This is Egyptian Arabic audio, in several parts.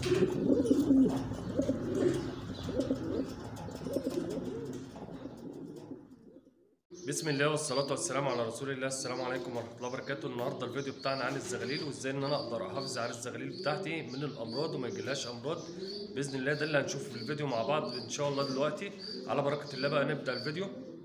بسم الله والصلاة والسلام على رسول الله السلام عليكم ورحمة الله وبركاته النهاردة الفيديو بتاعنا عن الزغاليل وازاي ان انا اقدر احافظ على الزغاليل بتاعتي من الامراض وما يجيلهاش امراض باذن الله ده اللي هنشوفه في الفيديو مع بعض ان شاء الله دلوقتي على بركة الله بقى نبدأ الفيديو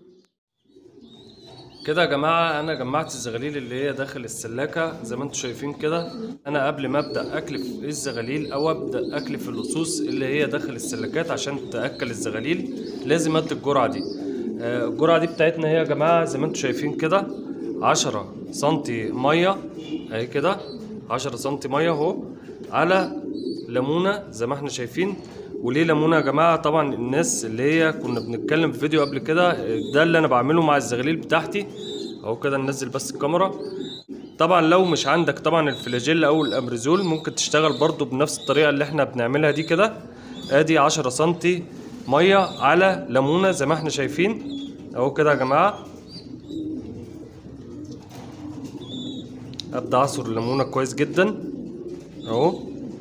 كده يا جماعة أنا جمعت الزغاليل اللي هي داخل السلاكة زي ما انتم شايفين كده أنا قبل ما أبدأ أكلف الزغاليل أو أبدأ أكلف اللصوص اللي هي داخل السلاكات عشان تأكل الزغاليل لازم أدي الجرعة دي آه، الجرعة دي بتاعتنا هي يا جماعة زي ما انتم شايفين كده عشرة سنتي مية أهي كده عشرة سنتي مية أهو على ليمونة زي ما احنا شايفين وليه ليمونه يا جماعه طبعا الناس اللي هي كنا بنتكلم في فيديو قبل كده ده اللي انا بعمله مع الزغاليل بتاعتي اهو كده ننزل بس الكاميرا طبعا لو مش عندك طبعا الفلاجيل او الامريزول ممكن تشتغل برضو بنفس الطريقه اللي احنا بنعملها دي كده ادي 10 سنتي ميه على ليمونه زي ما احنا شايفين اهو كده يا جماعه ابدا اعصر الليمونه كويس جدا اهو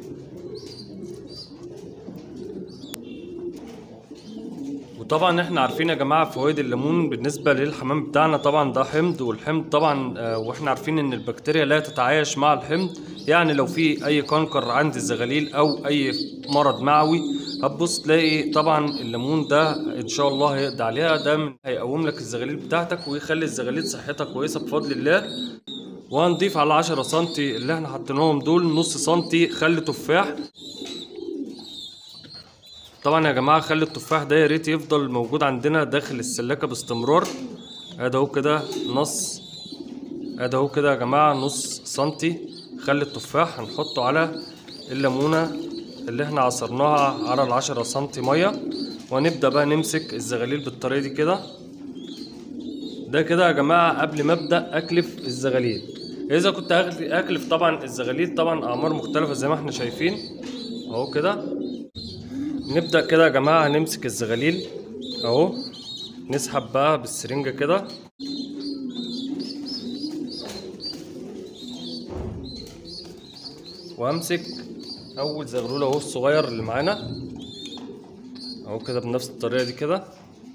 وطبعا احنا عارفين يا جماعه فوائد الليمون بالنسبه للحمام بتاعنا طبعا ده حمض والحمض طبعا آه، واحنا عارفين ان البكتيريا لا تتعايش مع الحمض يعني لو في اي كنكر عند الزغاليل او اي مرض معوي هتبص تلاقي طبعا الليمون ده ان شاء الله هيقضي عليها ده من- هيقوم لك الزغاليل بتاعتك ويخلي الزغاليل صحتها كويسه بفضل الله وهنضيف على 10 سنتي اللي احنا حطيناهم دول نص سنتي خل تفاح طبعا يا جماعه خلي التفاح ده يا ريت يفضل موجود عندنا داخل السلاكه باستمرار ادي اهو كده نص ادي اهو كده يا جماعه نص سنتي خل التفاح هنحطه على الليمونه اللي احنا عصرناها على العشرة سنتي ميه وهنبدا بقى نمسك الزغاليل بالطريقه دي كده ده كده يا جماعه قبل ما ابدا اكلف الزغاليل اذا كنت أغل- اكلف طبعا الزغاليل طبعا اعمار مختلفه زي ما احنا شايفين اهو كده نبدأ كده يا جماعة هنمسك الزغاليل اهو نسحب بقى بالسرنجة كده وامسك اول زغلول اهو الصغير اللي معانا اهو كده بنفس الطريقة دي كده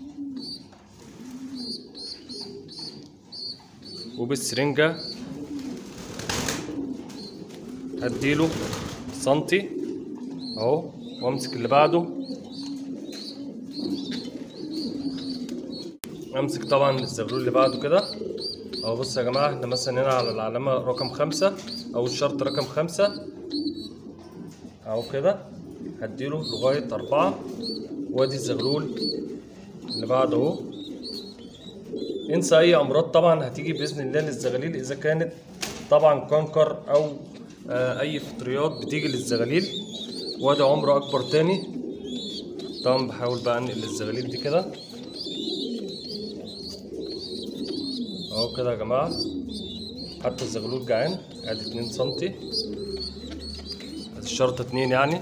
وبالسرنجة هديله سنتي اهو وامسك اللي بعده امسك طبعا الزغلول اللي بعده كده اهو بص يا جماعه احنا مثلا هنا على العلامه رقم خمسة او الشرط رقم خمسة اهو كده هديله لغايه أربعة وادي الزغلول اللي بعده اهو انسى اي امراض طبعا هتيجي باذن الله للزغاليل اذا كانت طبعا كونكر او آه، اي فطريات بتيجي للزغاليل وادي عمر اكبر تاني طبعا بحاول بقى انقل الزغاليل دي كده اهو كده يا جماعه حتى الزغلول جعان ادي اتنين سنتي ادي الشرطة اتنين يعني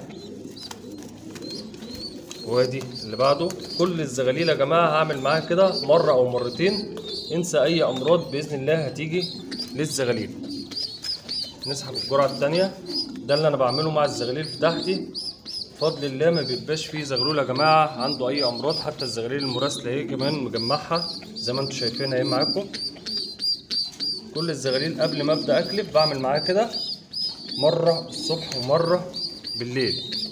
وادي اللي بعده كل الزغاليل يا جماعه هعمل معاها كده مره او مرتين انسى اي امراض باذن الله هتيجي للزغاليل نسحب الجرعه التانية ده اللي انا بعمله مع الزغاليل بتاعتي بفضل الله ما بيبقاش فيه زغلول يا جماعه عنده اي امراض حتى الزغاليل المراسله اهي كمان مجمعها زي ما انتم شايفين اهي معاكم كل الزغاليل قبل ما ابدا اكلف بعمل معاها كده مره الصبح ومره بالليل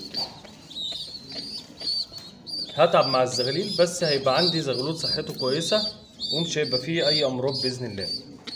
هتعب مع الزغاليل بس هيبقى عندي زغلول صحته كويسه ومش هيبقى فيه اي امراض باذن الله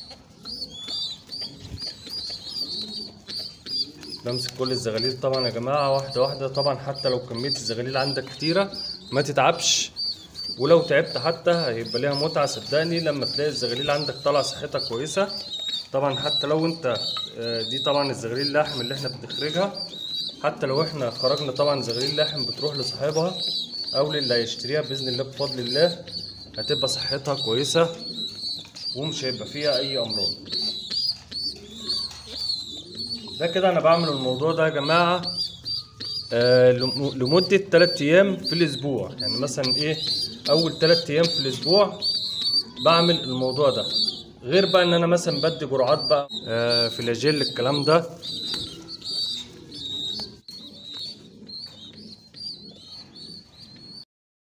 بمسك كل الزغاليل طبعا يا جماعه واحده واحده طبعا حتى لو كميه الزغاليل عندك كتيره ما تتعبش ولو تعبت حتى هيبقى ليها متعه صدقني لما تلاقي الزغاليل عندك طالعه صحتها كويسه طبعا حتى لو انت آه، دي طبعا الزغاليل اللحم اللي احنا بنخرجها حتى لو احنا خرجنا طبعا زغاليل لحم بتروح لصاحبها او للي هيشتريها باذن الله بفضل الله هتبقى صحتها كويسه ومش هيبقى فيها اي امراض ده كده انا بعمل الموضوع ده يا جماعه آه لم- لمده 3 ايام في الاسبوع يعني مثلا ايه اول 3 ايام في الاسبوع بعمل الموضوع ده غير بقى ان انا مثلا بدي جرعات بقى آه فلاجيل الكلام ده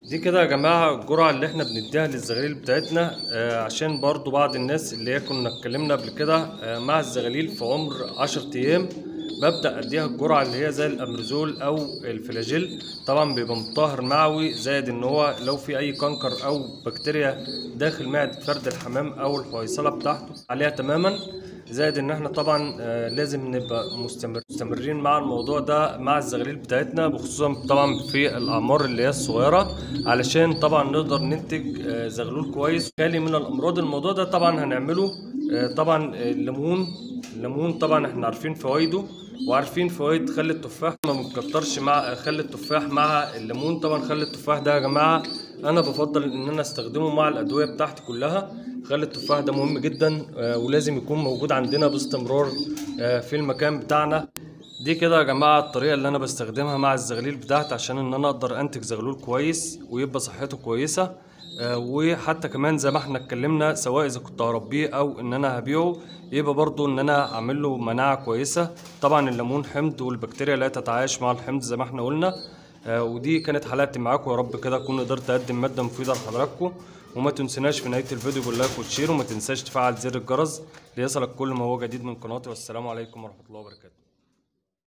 دي كده يا جماعة الجرعة اللي احنا بنديها للزغاليل بتاعتنا آه عشان برضو بعض الناس اللي هي كنا اتكلمنا قبل كده آه مع الزغاليل في عمر عشر ايام ببدأ اديها الجرعة اللي هي زي الامريزول او الفلاجيل طبعا بيبقى مطهر معوي زائد ان هو لو في اي كنكر او بكتيريا داخل معدة فرد الحمام او الحويصلة بتاعته عليها تماما زائد ان احنا طبعا آه، لازم نبقى مستمر مستمرين مع الموضوع ده مع الزغاليل بتاعتنا بخصوصا طبعا في الاعمار اللي هي الصغيره علشان طبعا نقدر ننتج آه، زغلول كويس خالي من الامراض الموضوع ده طبعا هنعمله آه، طبعا آه، الليمون الليمون طبعا احنا عارفين فوائده وعارفين فوائد خل التفاح ما بنكترش مع خل التفاح مع الليمون طبعا خل التفاح ده يا جماعه انا بفضل ان انا استخدمه مع الادويه بتاعتي كلها خل التفاح ده مهم جدا آه، ولازم يكون موجود عندنا باستمرار آه، في المكان بتاعنا دي كده يا جماعة الطريقة اللي أنا بستخدمها مع الزغاليل بتاعتي عشان إن أنا أقدر أنتج زغلول كويس ويبقى صحته كويسة آه، وحتى كمان زي ما احنا اتكلمنا سواء إذا كنت هربيه أو إن أنا هبيعه يبقى برضو إن أنا أعمل له مناعة كويسة طبعا الليمون حمض والبكتيريا لا تتعايش مع الحمض زي ما احنا قلنا آه، ودي كانت حلقتي معاكم يا رب كده أكون قدرت أقدم مادة مفيدة لحضراتكم وما تنسناش في نهاية الفيديو باللايك وتشير وما تنساش تفعل زر الجرس ليصلك كل ما هو جديد من قناتي والسلام عليكم ورحمة الله وبركاته